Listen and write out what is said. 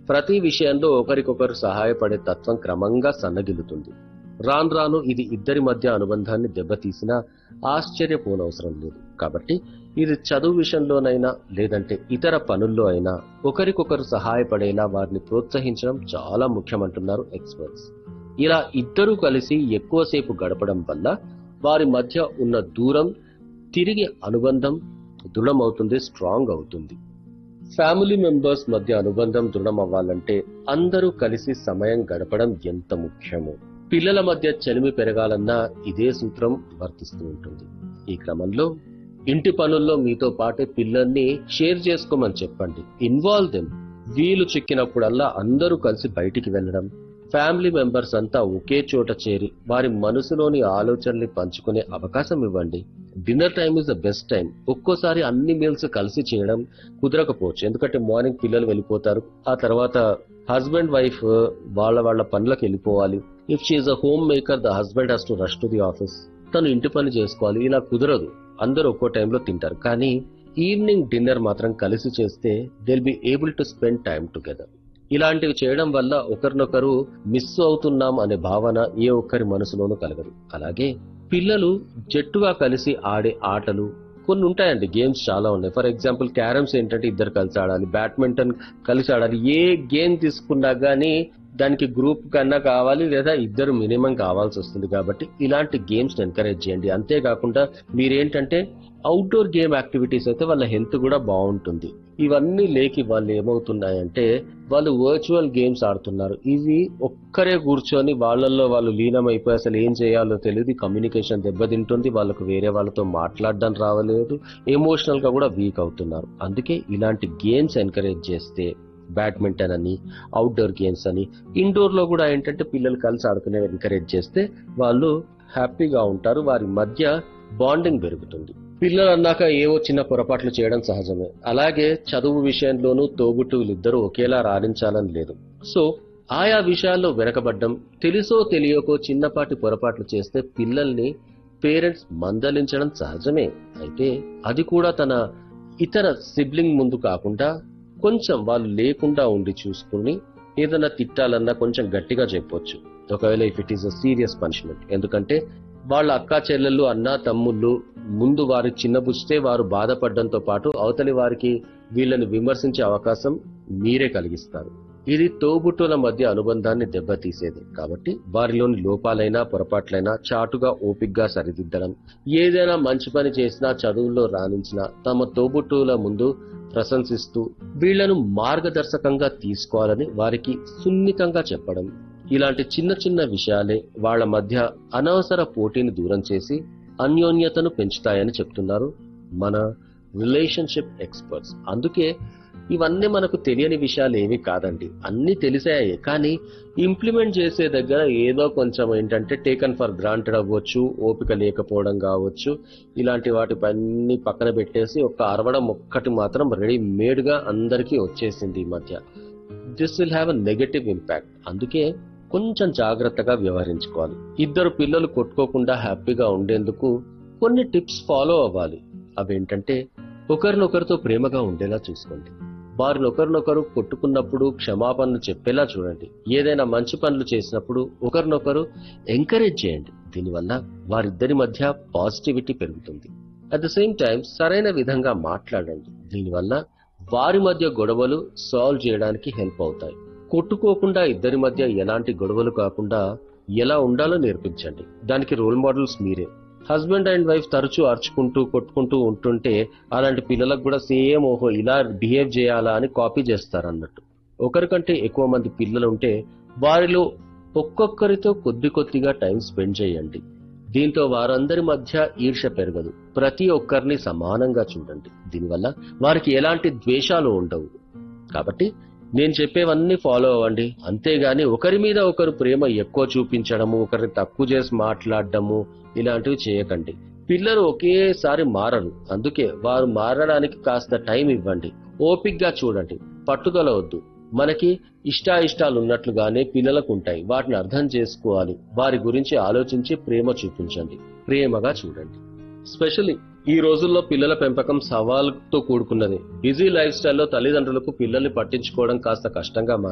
ప్రతి విషయంలో ఒకరికొకరు సహాయపడే తత్వం క్రమంగా సన్నగిల్లుతుంది రాను రాను ఇది ఇద్దరి మధ్య అనుబంధాన్ని దెబ్బతీసినా ఆశ్చర్యపోనవసరం లేదు కాబట్టి ఇది చదువు విషయంలోనైనా లేదంటే ఇతర పనుల్లో అయినా ఒకరికొకరు సహాయపడేలా వారిని ప్రోత్సహించడం చాలా ముఖ్యమంటున్నారు ఎక్స్పర్ట్స్ ఇలా ఇద్దరూ కలిసి ఎక్కువసేపు గడపడం వల్ల వారి మధ్య ఉన్న దూరం తిరిగి అనుబంధం దృఢమవుతుంది స్ట్రాంగ్ అవుతుంది ఫ్యామిలీ మెంబర్స్ మధ్య అనుబంధం దృఢం అవ్వాలంటే అందరూ కలిసి సమయం గడపడం ఎంత ముఖ్యమో పిల్లల మధ్య చెలిమి పెరగాలన్నా ఇదే సూత్రం వర్తిస్తూ ఉంటుంది ఈ క్రమంలో ఇంటి పనుల్లో మీతో పాటే పిల్లల్ని షేర్ చేసుకోమని చెప్పండి ఇన్వాల్వ్ దెమ్ వీలు చిక్కినప్పుడల్లా అందరూ కలిసి బయటికి వెళ్ళడం ఫ్యామిలీ మెంబర్స్ అంతా ఒకే చోట చేరి వారి మనసులోని ఆలోచనల్ని పంచుకునే అవకాశం ఇవ్వండి dinner time is the best time ఒక్కోసారి అన్ని మీల్స్ కలిసి చేయడం కుదరకపోవచ్చు ఎందుకంటే మార్నింగ్ పిల్లలు వెళ్ళిపోతారు ఆ తర్వాత హస్బెండ్ వైఫ్ వాళ్ళ వాళ్ళ పనులకు వెళ్ళిపోవాలి if she a home maker the husband has to rush to the office తను ఇంటి పని చేసుకోవాలి ఇలా కుదరదు అందరూ ఒక్కో టైంలో తింటారు కానీ ఈవినింగ్ డిన్నర్ మాత్రం కలిసి చేస్తే they'll be able to spend time together ఇలాంటివి చేయడం వల్ల ఒకరినొకరు మిస్ అవుతున్నాం అనే భావన ఏ ఒక్కరి మనసులోనూ కలగదు అలాగే పిల్లలు జట్టుగా కలిసి ఆడే ఆటలు కొన్ని ఉంటాయండి గేమ్స్ చాలా ఉన్నాయి ఫర్ ఎగ్జాంపుల్ క్యారమ్స్ ఏంటంటే ఇద్దరు కలిసి ఆడాలి బ్యాడ్మింటన్ కలిసి ఆడాలి ఏ గేమ్ తీసుకున్నా గానీ దానికి గ్రూప్ కన్నా కావాలి లేదా ఇద్దరు మినిమం కావాల్సి వస్తుంది కాబట్టి ఇలాంటి గేమ్స్ ఎంకరేజ్ చేయండి అంతేకాకుండా మీరేంటంటే అవుట్డోర్ గేమ్ యాక్టివిటీస్ అయితే వాళ్ళ హెల్త్ కూడా బాగుంటుంది ఇవన్నీ లేకి వాళ్ళు ఏమవుతున్నాయంటే వాళ్ళు వర్చువల్ గేమ్స్ ఆడుతున్నారు ఇవి ఒక్కరే కూర్చొని వాళ్ళల్లో వాళ్ళు లీనమైపోయి అసలు ఏం చేయాలో తెలియదు కమ్యూనికేషన్ దెబ్బతింటుంది వాళ్ళకు వేరే వాళ్ళతో మాట్లాడడం రావలేదు ఎమోషనల్ గా కూడా వీక్ అవుతున్నారు అందుకే ఇలాంటి గేమ్స్ ఎంకరేజ్ చేస్తే బ్యాడ్మింటన్ అని అవుట్డోర్ గేమ్స్ అని ఇండోర్ లో కూడా ఏంటంటే పిల్లలు కలిసి ఆడుకునే ఎంకరేజ్ చేస్తే వాళ్ళు హ్యాపీగా ఉంటారు వారి మధ్య బాండింగ్ పెరుగుతుంది పిల్లలు అన్నాక ఏవో చిన్న పొరపాట్లు చేయడం సహజమే అలాగే చదువు విషయంలోనూ తోబుట్టువులిద్దరూ ఒకేలా రాణించాలని లేదు సో ఆయా విషయాల్లో వెనకబడ్డం తెలుసో తెలియకో చిన్నపాటి పొరపాట్లు చేస్తే పిల్లల్ని పేరెంట్స్ మందలించడం సహజమే అయితే అది కూడా తన ఇతర సిబ్లింగ్ ముందు కాకుండా కొంచెం వాళ్ళు లేకుండా ఉండి చూసుకుని ఏదైనా తిట్టాలన్నా కొంచెం గట్టిగా చెప్పొచ్చు ఒకవేళ if it is a serious punishment ఎందుకంటే వాళ్ళ అక్కా చెల్లెళ్ళు అన్న తమ్ముళ్ళు ముందు వారి చిన్నబుచ్చితే వారు బాధపడడంతో పాటు అవతలి వారికి వీళ్ళని విమర్శించే అవకాశం మీరే కలిగిస్తారు ఇది తోబుట్టుల మధ్య అనుబంధాన్ని దెబ్బతీసేది కాబట్టి వారిలోని లోపాలైనా పొరపాట్లైనా చాటుగా ఓపిగ్గా సరిదిద్దడం ఏదైనా మంచి పని చేసినా చదువుల్లో రాణించినా తమ తోబుట్టువుల ముందు ప్రశంసిస్తూ వీళ్లను మార్గదర్శకంగా తీసుకోవాలని వారికి సున్నితంగా చెప్పడం ఇలాంటి చిన్న చిన్న విషయాలే వాళ్ళ మధ్య అనవసర పోటీని దూరం చేసి అన్యోన్యతను పెంచుతాయని చెప్తున్నారు మన రిలేషన్షిప్ ఎక్స్పర్ట్స్ అందుకే ఇవన్నీ మనకు తెలియని విషయాలు ఏవి కాదండి అన్ని తెలిసాయి కానీ ఇంప్లిమెంట్ చేసే దగ్గర ఏదో కొంచెం ఏంటంటే టేకన్ ఫర్ గ్రాంటెడ్ అవ్వచ్చు ఓపిక లేకపోవడం కావచ్చు ఇలాంటి వాటిపన్నీ పక్కన పెట్టేసి ఒక అరవడం ఒక్కటి మాత్రం రెడీమేడ్ గా అందరికీ వచ్చేసింది ఈ మధ్య this will have a negative impact అందుకే కొంచెం జాగ్రత్తగా వ్యవహరించుకోవాలి ఇద్దరు పిల్లలు కొట్టుకోకుండా హ్యాపీగా ఉండేందుకు కొన్ని టిప్స్ ఫాలో అవ్వాలి అవేంటంటే ఒకరినొకరితో ప్రేమగా ఉండేలా చూసుకోండి వారిని ఒకరినొకరు కొట్టుకున్నప్పుడు క్షమాపణలు చెప్పేలా చూడండి ఏదైనా మంచి పనులు చేసినప్పుడు ఒకరినొకరు ఎంకరేజ్ చేయండి దీనివల్ల వారిద్దరి మధ్య పాజిటివిటీ పెరుగుతుంది అట్ ద సేమ్ టైం సరైన విధంగా మాట్లాడండి దీనివల్ల వారి మధ్య గొడవలు సాల్వ్ చేయడానికి హెల్ప్ అవుతాయి కొట్టుకోకుండా ఇద్దరి మధ్య ఎలాంటి గొడవలు కాకుండా ఎలా ఉండాలో నేర్పించండి దానికి రోల్ మోడల్స్ మీరే హస్బెండ్ అండ్ వైఫ్ తరచూ అరుచుకుంటూ కొట్టుకుంటూ ఉంటుంటే అలాంటి పిల్లలకు కూడా సేమ్ ఓహో ఇలా బిహేవ్ చేయాలా అని కాపీ చేస్తారు అన్నట్టు ఒకరికంటే ఎక్కువ మంది పిల్లలు ఉంటే వారిలో ఒక్కొక్కరితో కొద్ది కొద్దిగా టైం స్పెండ్ చేయండి దీంతో వారందరి మధ్య ఈర్ష పెరగదు ప్రతి ఒక్కరిని సమానంగా చూడండి దీనివల్ల వారికి ఎలాంటి ద్వేషాలు ఉండవు కాబట్టి నేను చెప్పేవన్నీ ఫాలో అవ్వండి అంతేగాని ఒకరి మీద ఒకరు ప్రేమ ఎక్కువ చూపించడము ఒకరిని తక్కువ చేసి మాట్లాడడము ఇలాంటివి చేయకండి పిల్లలు ఒకేసారి మారరు అందుకే వారు మారడానికి కాస్త టైం ఇవ్వండి ఓపిగ్గా చూడండి పట్టుదల వద్దు మనకి ఇష్టాయిష్టాలు ఉన్నట్లుగానే పిల్లలకు ఉంటాయి వాటిని అర్థం చేసుకోవాలి వారి గురించి ఆలోచించి ప్రేమ చూపించండి ప్రేమగా చూడండి స్పెషల్లీ ఈ రోజుల్లో పిల్లల పెంపకం సవాలుతో కూడుకున్నది బిజీ లైఫ్ స్టైల్లో తల్లిదండ్రులకు పిల్లల్ని పట్టించుకోవడం కాస్త కష్టంగా మారింది